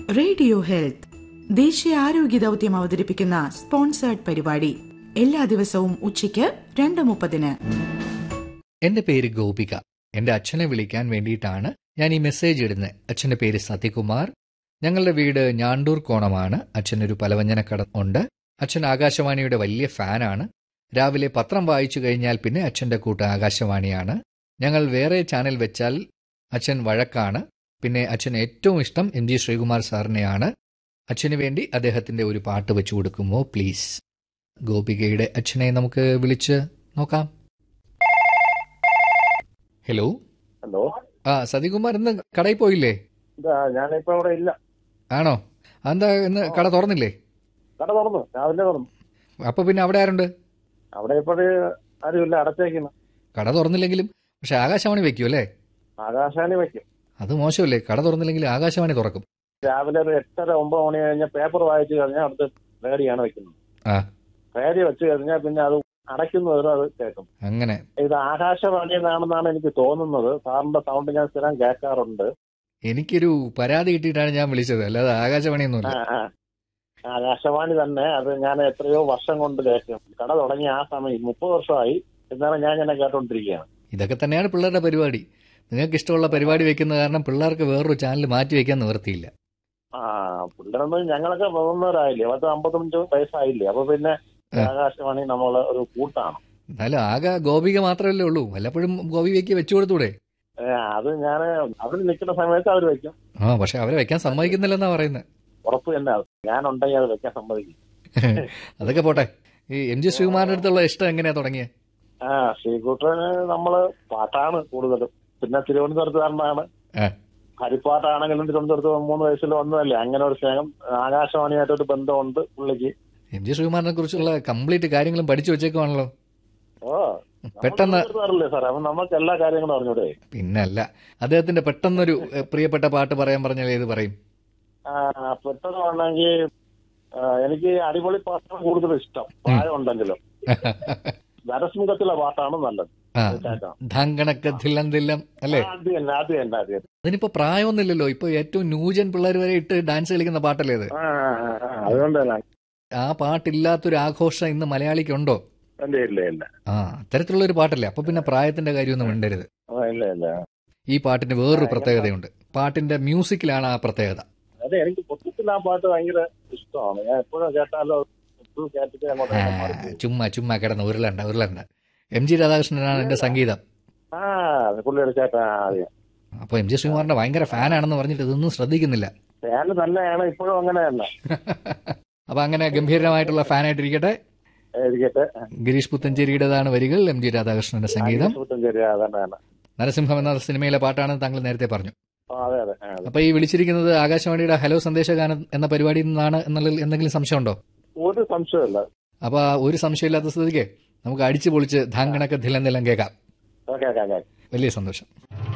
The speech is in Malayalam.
റേഡിയോ ഹെൽത്ത് ദേശീയ ആരോഗ്യ ദൗത്യം അവതരിപ്പിക്കുന്ന സ്പോൺസേർഡ് പരിപാടി എല്ലാ ദിവസവും ഉച്ചയ്ക്ക് രണ്ട് മുപ്പതിന് എന്റെ പേര് ഗോപിക എന്റെ അച്ഛനെ വിളിക്കാൻ വേണ്ടിയിട്ടാണ് ഞാൻ ഈ മെസ്സേജ് ഇടുന്നത് അച്ഛന്റെ പേര് സത്യകുമാർ ഞങ്ങളുടെ വീട് ഞാണ്ടൂർ കോണമാണ് അച്ഛനൊരു പലവഞ്ഞനക്കട ഉണ്ട് അച്ഛൻ ആകാശവാണിയുടെ വലിയ ഫാനാണ് രാവിലെ പത്രം വായിച്ചു കഴിഞ്ഞാൽ പിന്നെ അച്ഛന്റെ കൂട്ട് ആകാശവാണിയാണ് ഞങ്ങൾ വേറെ ചാനൽ വെച്ചാൽ അച്ഛൻ വഴക്കാണ് പിന്നെ അച്ഛൻ ഏറ്റവും ഇഷ്ടം എം ജി ശ്രീകുമാർ സാറിനെയാണ് അച്ഛന് വേണ്ടി അദ്ദേഹത്തിന്റെ ഒരു പാട്ട് വെച്ചു കൊടുക്കുമോ പ്ലീസ് ഗോപികയുടെ അച്ഛനെ നമുക്ക് വിളിച്ച് നോക്കാം ഹലോ ഹലോ ആ സതികുമാർ ഇന്ന് കടയിൽ പോയില്ലേ ഇതാ ഞാനിപ്പോ ഇവിടെ ഇല്ല ആണോ എന്താ ഇന്ന് കട തുറന്നില്ലേ കട തുറന്നു രാവിലെ തുറന്നു അപ്പൊ പിന്നെ അവിടെ ആരുണ്ട് അവിടെ ഇപ്പോഴ് ആരുമില്ല അടച്ചേക്കുന്നു കട തുറന്നില്ലെങ്കിലും പക്ഷെ ആകാശവാണി വെക്കും അല്ലേ ആകാശവാണി വയ്ക്കും അത് മോശമല്ലേ കട തുറന്നില്ലെങ്കിൽ ആകാശവാണി തുറക്കും രാവിലെ ഒരു എട്ടര ഒമ്പത് മണി കഴിഞ്ഞാൽ പേപ്പർ വായിച്ചു കഴിഞ്ഞാൽ അടുത്ത് റേഡിയാണ് വെക്കുന്നത് ആ റേഡിയോ വെച്ച് കഴിഞ്ഞാൽ പിന്നെ അത് അടയ്ക്കുന്നവരും അത് കേൾക്കും അങ്ങനെ ഇത് ആകാശവാണി എന്നാണെന്നാണ് എനിക്ക് തോന്നുന്നത് സാറിന്റെ സൗണ്ട് ഞാൻ സ്ഥിരം കേൾക്കാറുണ്ട് എനിക്കൊരു പരാതി കിട്ടിയിട്ടാണ് ഞാൻ വിളിച്ചത് അല്ലാതെ ആകാശവാണിയൊന്നുമില്ല ആ, ആ. ആകാശവാണി തന്നെ അത് ഞാൻ എത്രയോ വർഷം കൊണ്ട് കേൾക്കും കട തുടങ്ങിയ ആ സമയം മുപ്പത് വർഷമായി എന്നാലും ഞാൻ ഇങ്ങനെ കേട്ടോണ്ടിരിക്കുകയാണ് ഇതൊക്കെ തന്നെയാണ് പിള്ളേരുടെ പരിപാടി നിങ്ങൾക്ക് ഇഷ്ടമുള്ള പരിപാടി വെക്കുന്ന കാരണം പിള്ളേർക്ക് വേറൊരു ചാനൽ മാറ്റി വെക്കാൻ നിവർത്തിയില്ല ആ പിള്ളേരൊന്നും ഞങ്ങളൊക്കെ പോകുന്നവരായില്ലേ പത്ത് അമ്പത്തഞ്ച് വയസ്സായില്ലേ അപ്പൊ പിന്നെ ആ. ആകാശവാണി നമ്മളെ ഒരു കൂട്ടാണ് എന്നാലും ആകെ ഗോപിക മാത്രമല്ലേ ഉള്ളൂ വല്ലപ്പോഴും ഗോപികയ്ക്ക് വെച്ചു കൊടുത്തൂടെ ഏ, അത് ഞാൻ അവർ നിൽക്കുന്ന സമയത്ത് അവർ വെക്കും ആ പക്ഷെ അവരെ വെക്കാൻ സമ്മതിക്കുന്നില്ലെന്നാ പറയുന്നത് ഉറപ്പ് തന്നെ അത്. ഞാൻ ഉണ്ടെങ്കിൽ അത് വെക്കാൻ സമ്മതിക്കും അതൊക്കെ പോട്ടെ ഈ എം ജി ശ്രീകുമാറിന്റെ അടുത്തുള്ള ഇഷ്ടം എങ്ങനെയാ തുടങ്ങിയത് ആ ശ്രീകുട്ടന് നമ്മള് പാട്ടാണ് കൂടുതലും പിന്നെ തിരുവനന്തപുരത്തുകാരനാണ് ആ. ഹരിപ്പാട്ടാണെങ്കിലും തിരുവനന്തപുരത്ത് മൂന്ന് വയസ്സിൽ വന്നതല്ലേ അങ്ങനെ ഒരു സ്നേഹം ആകാശവാണിയായിട്ടൊരു ബന്ധമുണ്ട് പുള്ളിക്ക് എം ജി ശ്രീകുമാറിനെ കുറിച്ചുള്ള കംപ്ലീറ്റ് കാര്യങ്ങളും പഠിച്ചു വെച്ചേക്കുവാണല്ലോ ഓ പെട്ടെന്ന് അറിയില്ലേ സാർ അപ്പൊ നമുക്ക് എല്ലാ കാര്യങ്ങളും അറിഞ്ഞൂടെ പിന്നല്ല അദ്ദേഹത്തിന്റെ പെട്ടെന്നൊരു എഹ്, പ്രിയപ്പെട്ട പാട്ട് പറയാൻ പറഞ്ഞാൽ ഏത് പറയും ആ, പെട്ടെന്ന് വേണമെങ്കിൽ എനിക്ക് അടിപൊളി പാട്ടാണ് കൂടുതൽ ഇഷ്ടം പ്രായം ഉണ്ടെങ്കിലും നരസിംഹത്തിലെ പാട്ടാണ് നല്ലത് ആ കേൾക്കാം. ധാങ്കണക്ക് ധില്ലം ധില്ലം അല്ലേ ആ, അത് തന്നെ അത് തന്നെ അത് തന്നെ അതിനിപ്പോ പ്രായമൊന്നുമില്ലല്ലോ ഇപ്പൊ ഏറ്റവും ന്യൂജൻ പിള്ളേർ വരെ ഇട്ട് ഡാൻസ് കളിക്കുന്ന പാട്ടല്ലേ അത് ആ, ആ, ആ, അതുകൊണ്ട് തന്നെ ആ പാട്ടില്ലാത്തൊരു ആഘോഷം ഇന്ന് മലയാളിക്കുണ്ടോ ഇല്ല ഇല്ല ഇല്ല ആ അത്തരത്തിലുള്ള ഒരു പാട്ടല്ലേ അപ്പൊ പിന്നെ പ്രായത്തിന്റെ കാര്യമൊന്നും മിണ്ടരുത് ആ, ഇല്ല ഇല്ല ഈ പാട്ടിന് വേറൊരു പ്രത്യേകതയുണ്ട് പാട്ടിന്റെ മ്യൂസിക്കിലാണ് ആ പ്രത്യേകത അതെ എനിക്ക് മൊത്തത്തിൽ ആ പാട്ട് ഭയങ്കര ഇഷ്ടമാണ് ഞാൻ എപ്പോഴും കേട്ടാലോ എപ്പോഴും കേട്ടിട്ട് അങ്ങോട്ട് ആ, മാറിപ്പോകും. ചുമ്മാ ചുമ്മാ കിടന്ന് ഉരുളണ്ട ഉരുളണ്ട എം ജി രാധാകൃഷ്ണനാണ് എന്റെ സംഗീതം ആ പുള്ളിയുടെ ചേട്ടാ അതെ അപ്പൊ എം ജി ശ്രീകുമാറിന്റെ ഭയങ്കര ഫാനാണെന്ന് പറഞ്ഞിട്ട് ഇതൊന്നും ശ്രദ്ധിക്കുന്നില്ല ഫാന് തന്നെയാണ് ഇപ്പോഴും അങ്ങനെ തന്നെ അപ്പൊ അങ്ങനെ ഗംഭീരമായിട്ടുള്ള ഫാനായിട്ടിരിക്കട്ടെ ഇരിക്കട്ടെ ഗിരീഷ് പുത്തഞ്ചേരിയുടേതാണ് വരികൾ എം ജി രാധാകൃഷ്ണന്റെ സംഗീതം ശരി അതന്നെ നരസിംഹം എന്ന സിനിമയിലെ പാട്ടാണെന്ന് താങ്കൾ നേരത്തെ പറഞ്ഞു ആ, അതെ അതെ ആ, അതെ അപ്പൊ ഈ വിളിച്ചിരിക്കുന്നത് ആകാശവാണിയുടെ ഹലോ സന്ദേശഗാനം എന്ന പരിപാടിയിൽ നിന്നാണ് എന്നുള്ളതിൽ എന്തെങ്കിലും സംശയമുണ്ടോ ഒരു സംശയമില്ല അപ്പൊ ആ ഒരു സംശയമില്ലാത്ത സ്ഥിതിക്ക് നമുക്ക് അടിച്ചു പൊളിച്ച് ധാങ്കണക്ക് ധിലം നിലം കേൾക്കാം ഓക്കെ ഓക്കെ ഓക്കെ വലിയ സന്തോഷം